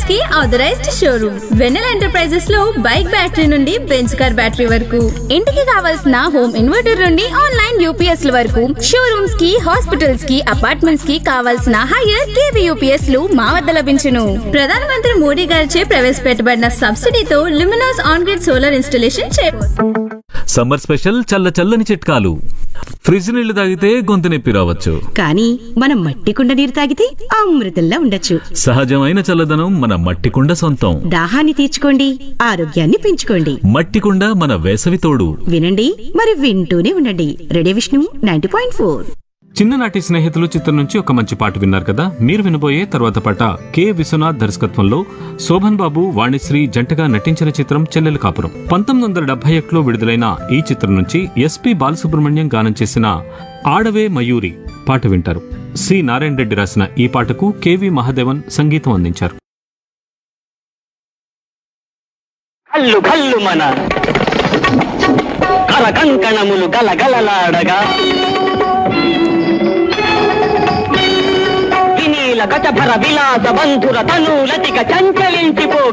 కి authorised showroom Vennela enterprises లో bike battery నుండి బెంచ్ కార్ బ్యాటరీ వరకు ఇంటికి కావాల్సిన హోమ్ ఇన్వర్టర్ నుండి ఆన్లైన్ యూపీఎస్ ల వరకు షోరూమ్స్ కి హాస్పిటల్స్ కి అపార్ట్మెంట్స్ కి కావాల్సిన హైయర్ కేవీ యూపీఎస్ లు మా వద్ద లభించును ప్రధానమంత్రి మోడీ గారిచే ప్రవేశపెట్టబడిన సబ్సిడీతో Luminous on grid solar installation చేయవచ్చు సమ్మర్ స్పెషల్ చల్ల చల్లని చిట్కాలు ఫ్రిడ్జ్ నీళ్లు తాగితే గొంతు నొప్పి రావచ్చు కానీ మనం మట్టి కుండ నీరు తాగితే అమృతంలా ఉండొచ్చు సహజమైన చల్లదనం మన మట్టి కుండ సొంతం దాహాన్ని తీర్చుకోండి ఆరోగ్యాన్ని పెంచుకోండి మట్టి కుండ మన వేసవి తోడు వినండి మరి వింటూనే ఉండండి ready Vishnu ninety point four చిన్ననాటి స్నేహితులు చిత్రం నుంచి ఒక మంచి పాట విన్నారు కదా మీరు వినబోయే తర్వాత పాట కె విశ్వనాథ్ దర్శకత్వంలో శోభన్ బాబు వాణిశ్రీ జంటగా నటించిన చిత్రం చెల్లెల కాపురం పంతొమ్మిది వందల డెబ్బై ఒకటిలో విడుదలైన ఈ చిత్రం నుంచి ఎస్పి బాలసుబ్రహ్మణ్యం గానం చేసిన ఆడవే మయూరి పాట వింటారు సి నారాయణ రెడ్డి రాసిన ఈ పాటకు కెవి మహాదేవన్ సంగీతం అందించారు కల్లు కల్లు మన కర కంకణములు గలగలలాడగా వినీల కచభర విలాస బంధుర తనులతిక చంచలించిపో